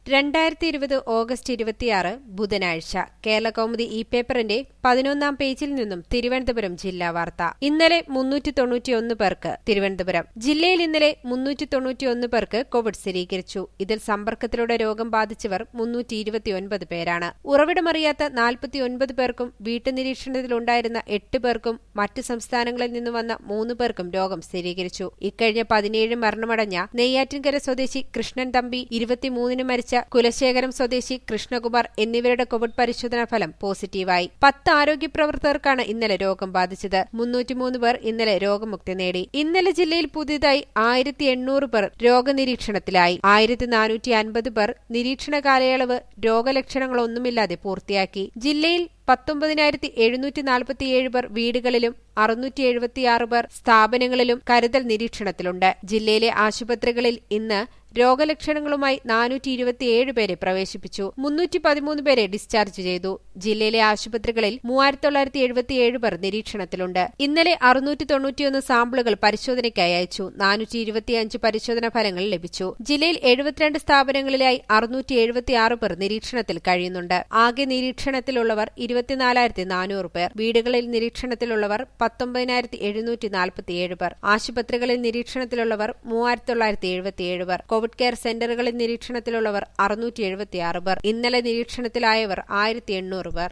രണ്ടായിരത്തി ഇരുപത് ഓഗസ്റ്റ് ഇരുപത്തിയാറ് ബുധനാഴ്ച കേരളകൗമുദി ഇ പേപ്പറിന്റെ പതിനൊന്നാം പേജിൽ നിന്നും തിരുവനന്തപുരം ജില്ലാ വാർത്ത ഇന്നലെ മുന്നൂറ്റി തൊണ്ണൂറ്റിയൊന്ന് പേർക്ക് തിരുവനന്തപുരം ജില്ലയിൽ ഇന്നലെ മുന്നൂറ്റി തൊണ്ണൂറ്റിയൊന്ന് പേർക്ക് കോവിഡ് സ്ഥിരീകരിച്ചു ഇതിൽ സമ്പർക്കത്തിലൂടെ രോഗം ബാധിച്ചവർ മുന്നൂറ്റി ഇരുപത്തിയൊൻപത് പേരാണ് ഉറവിടമറിയാത്ത നാൽപ്പത്തിയൊൻപത് പേർക്കും വീട്ടുനിരീക്ഷണത്തിലുണ്ടായിരുന്ന എട്ട് പേർക്കും മറ്റ് സംസ്ഥാനങ്ങളിൽ നിന്ന് വന്ന മൂന്ന് പേർക്കും രോഗം സ്ഥിരീകരിച്ചു ഇക്കഴിഞ്ഞ പതിനേഴ് മരണമടഞ്ഞ നെയ്യാറ്റിൻകര സ്വദേശി കൃഷ്ണൻ തമ്പി ഇരുപത്തിമൂന്നിന് മരിച്ച കുലശേഖരം സ്വദേശി കൃഷ്ണകുമാർ എന്നിവരുടെ കോവിഡ് പരിശോധനാ ഫലം പോസിറ്റീവായി പത്ത് ആരോഗ്യ പ്രവർത്തകർക്കാണ് ഇന്നലെ രോഗം ബാധിച്ചത് മുന്നൂറ്റിമൂന്ന് പേർ ഇന്നലെ രോഗമുക്തി നേടി ഇന്നലെ ജില്ലയിൽ പുതിയതായി ആയിരത്തി എണ്ണൂറ് പേർ രോഗനിരീക്ഷണത്തിലായി ആയിരത്തി നാനൂറ്റി അൻപത് പേർ നിരീക്ഷണ കാലയളവ് രോഗലക്ഷണങ്ങളൊന്നുമില്ലാതെ പൂർത്തിയാക്കി ജില്ലയിൽ പത്തൊമ്പതിനായിരത്തി എഴുന്നൂറ്റി നാൽപ്പത്തിയേഴ് പേർ വീടുകളിലും അറുന്നൂറ്റി എഴുപത്തിയാറ് പേർ സ്ഥാപനങ്ങളിലും കരുതൽ നിരീക്ഷണത്തിലുണ്ട് ജില്ലയിലെ ആശുപത്രികളിൽ ഇന്ന് രോഗലക്ഷണങ്ങളുമായി നാനൂറ്റി ഇരുപത്തിയേഴ് പേരെ പ്രവേശിപ്പിച്ചു മുന്നൂറ്റി പതിമൂന്ന് പേരെ ഡിസ്ചാർജ് ചെയ്തു ജില്ലയിലെ ആശുപത്രികളിൽ മൂവായിരത്തി തൊള്ളായിരത്തി എഴുപത്തിയേഴ് പേർ നിരീക്ഷണത്തിലുണ്ട് ഇന്നലെ അറുന്നൂറ്റി തൊണ്ണൂറ്റിയൊന്ന് സാമ്പിളുകൾ പരിശോധനയ്ക്കായി അയച്ചു നാനൂറ്റി ഇരുപത്തിയഞ്ച് പരിശോധനാ ഫലങ്ങൾ ലഭിച്ചു ജില്ലയിൽ എഴുപത്തിരണ്ട് സ്ഥാപനങ്ങളിലായി അറുന്നൂറ്റി എഴുപത്തിയാറ് പേർ നിരീക്ഷണത്തിൽ കഴിയുന്നുണ്ട് ആകെ നിരീക്ഷണത്തിലുള്ളവർ ഇരുപത്തിനാലായിരത്തി നാനൂറ് പേർ വീടുകളിൽ നിരീക്ഷണത്തിലുള്ളവർ പത്തൊമ്പതിനായിരത്തി എഴുന്നൂറ്റി നാൽപ്പത്തിയേഴ് പേർ ആശുപത്രികളിൽ നിരീക്ഷണത്തിലുള്ളവർ മൂവായിരത്തി തൊള്ളായിരത്തി എഴുപത്തിയേഴ് പേർ കോവിഡ് കെയർ സെന്ററുകളിൽ നിരീക്ഷണത്തിലുള്ളവർ അറുന്നൂറ്റി എഴുപത്തിയാറ് പേർ ഇന്നലെ നിരീക്ഷണത്തിലായവർ ആയിരത്തി എണ്ണൂറ് പേർ